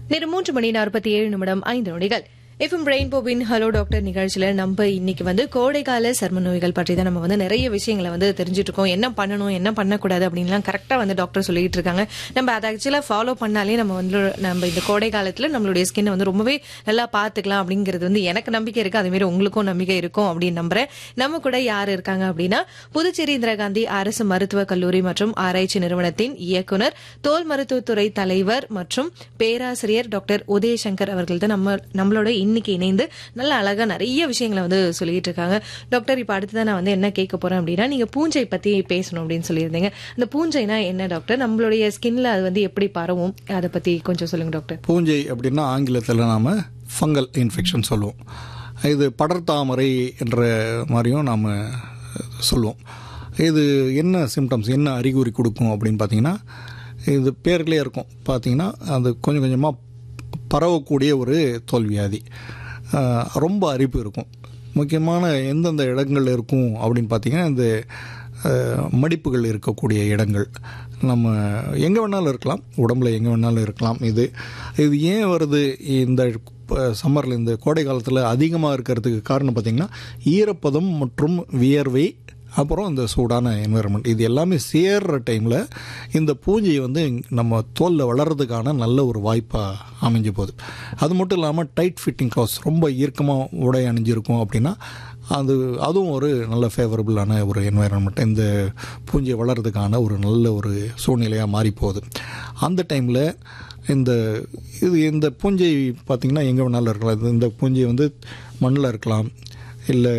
நேரம் மூன்று மணி நாற்பத்தி ஏழு நிமிடம் ஐந்து நொடிகள் எஃப்எம் ரெயின்போவின் ஹலோ டாக்டர் நிகழ்ச்சியில நம்ம இன்னைக்கு வந்து கோடைக்கால சர்ம நோய்கள் பற்றி தான் நம்ம வந்து நிறைய விஷயங்களை வந்து தெரிஞ்சுட்டு இருக்கோம் என்ன பண்ணணும் என்ன பண்ணக்கூடாது அப்படின்லாம் கரெக்டா வந்து டாக்டர் சொல்லிட்டு இருக்காங்க நம்ம அதை ஆக்சுவலா ஃபாலோ பண்ணாலே நம்ம வந்து நம்ம இந்த கோடை காலத்துல நம்மளுடைய ஸ்கின் வந்து ரொம்பவே நல்லா பாத்துக்கலாம் அப்படிங்கிறது வந்து எனக்கு நம்பிக்கை இருக்கு அதே மாதிரி உங்களுக்கும் நம்பிக்கை இருக்கும் அப்படின்னு நம்புறேன் நம்ம கூட யார் இருக்காங்க அப்படின்னா புதுச்சேரி இந்திரா காந்தி அரசு மருத்துவக் கல்லூரி மற்றும் ஆராய்ச்சி நிறுவனத்தின் இயக்குனர் தோல் மருத்துவத்துறை தலைவர் மற்றும் பேராசிரியர் டாக்டர் உதயசங்கர் அவர்கள் தான் நம்ம நம்மளோட இன்னைக்கு இணைந்து நல்ல அழகா நிறைய விஷயங்களை வந்து சொல்லிட்டு இருக்காங்க டாக்டர் இப்ப அடுத்ததான் நான் வந்து என்ன கேட்க போறேன் அப்படின்னா நீங்க பூஞ்சை பத்தி பேசணும் அப்படின்னு சொல்லியிருந்தீங்க அந்த பூஞ்சைனா என்ன டாக்டர் நம்மளுடைய ஸ்கின்ல அது வந்து எப்படி பரவும் அதை பத்தி கொஞ்சம் சொல்லுங்க டாக்டர் பூஞ்சை அப்படின்னா ஆங்கிலத்தில் நாம் ஃபங்கல் இன்ஃபெக்ஷன் சொல்லுவோம் இது படர்தாமரை என்ற மாதிரியும் நாம் சொல்லுவோம் இது என்ன சிம்டம்ஸ் என்ன அறிகுறி கொடுக்கும் அப்படின்னு பார்த்தீங்கன்னா இது பேர்லேயே இருக்கும் பார்த்தீங்கன்னா அது கொஞ்சம் கொஞ்சமாக பரவக்கூடிய ஒரு தோல்வியாதி ஆஹ் ரொம்ப அரிப்பு இருக்கும் முக்கியமான எந்தெந்த இடங்கள் இருக்கும் அப்படின்னு பார்த்தீங்கன்னா இந்த ஆஹ் மடிப்புகள் இருக்கக்கூடிய இடங்கள் நம்ம எங்கே வேணாலும் இருக்கலாம் உடம்புல எங்கே வேணாலும் இருக்கலாம் இது இது ஏன் வருது இந்த சம்மரில் இந்த கோடை காலத்தில் அதிகமாக இருக்கிறதுக்கு காரணம் பார்த்திங்கன்னா ஈரப்பதம் மற்றும் வியர்வை அப்புறம் இந்த சூடான என்விரான்மெண்ட் இது எல்லாமே சேர்ற டைமில் இந்த பூஞ்சை வந்து நம்ம தோலில் வளர்கிறதுக்கான நல்ல ஒரு வாய்ப்பாக அமைஞ்சு போகுது அது மட்டும் இல்லாமல் டைட் ஃபிட்டிங் க்ளாஸ் ரொம்ப இறுக்கமாக உடை அணிஞ்சிருக்கும் அப்படின்னா அது அதுவும் ஒரு நல்ல ஃபேவரபுளான ஒரு என்வாயன்மெண்ட் இந்த பூஞ்சை வளர்கிறதுக்கான ஒரு நல்ல ஒரு சூழ்நிலையாக மாறி போகுது அந்த டைமில் இந்த இது இந்த பூஞ்சை பார்த்திங்கன்னா எங்கே வேணாலும் இருக்கலாம் இது- இந்த பூஞ்சை வந்து மண்ணில் இருக்கலாம் இல்லை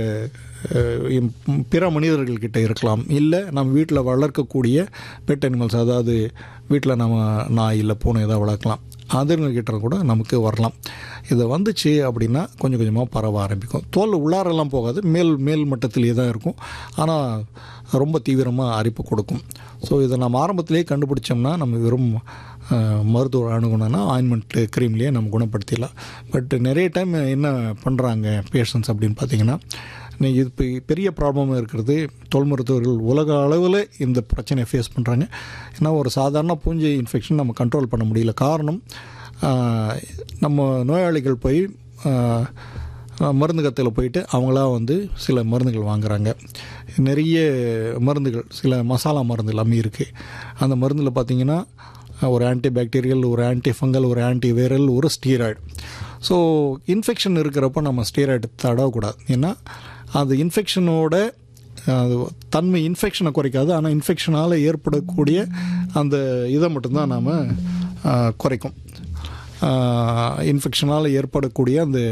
அஹ், பிற மனிதர்கள்கிட்ட இருக்கலாம் இல்லை நம்ம வீட்டில் வளர்க்கக்கூடிய பெட் அனிமல்ஸ் அதாவது வீட்டில் நம்ம நாய் இல்லை பூனை ஏதாவது வளர்க்கலாம் அதுங்கக்கிட்ட கூட நமக்கு வரலாம் இது வந்துச்சு அப்படின்னா கொஞ்சம் கொஞ்சமாக பரவ ஆரம்பிக்கும் தோல் உள்ளாரெல்லாம் போகாது மேல் மேல் மட்டத்திலே தான் இருக்கும் ஆனால் ரொம்ப தீவிரமாக அரிப்பு கொடுக்கும் ஸோ இதை நம்ம ஆரம்பத்திலே கண்டுபிடிச்சோம்னா நம்ம வெறும் அஹ், மருத்துவ அணுகுணம்னா ஆயின்மெண்ட்டு க்ரீம்லேயே நம்ம குணப்படுத்திடலாம் பட் நிறைய டைம் என்ன பண்ணுறாங்க பேஷண்ட்ஸ் அப்படின்னு பார்த்தீங்கன்னா நீ இது பெ- பெரிய ப்ராப்ளம் இருக்கிறது தோல் மருத்துவர்கள் உலக அளவில் இந்த பிரச்சனையை ஃபேஸ் பண்ணுறாங்க ஏன்னா ஒரு சாதாரண பூஞ்சை இன்ஃபெக்ஷன் நம்ம கண்ட்ரோல் பண்ண முடியல காரணம் ஆஹ், நம்ம நோயாளிகள் போய் ஆஹ், மருந்து கத்தையில் போயிட்டு அவங்களா வந்து சில மருந்துகள் வாங்குறாங்க நிறைய மருந்துகள் சில மசாலா மருந்து எல்லாமே இருக்குது அந்த மருந்தில் பார்த்தீங்கன்னா ஒரு ஆன்டி பாக்டீரியல் ஒரு ஆன்டி ஃபங்கல் ஒரு ஆன்டி வைரல் ஒரு ஸ்டீராய்டு ஸோ இன்ஃபெக்ஷன் இருக்கிறப்ப நம்ம ஸ்டீராய்டு தடவக்கூடாது ஏன்னா அது இன்ஃபெக்ஷனோட அது தன்மை இன்ஃபெக்ஷனை குறைக்காது ஆனால் இன்ஃபெக்ஷனால் ஏற்படக்கூடிய அந்த இதை மட்டும்தான் நாம் குறைக்கும் இன்ஃபெக்ஷனால் ஏற்படக்கூடிய அந்த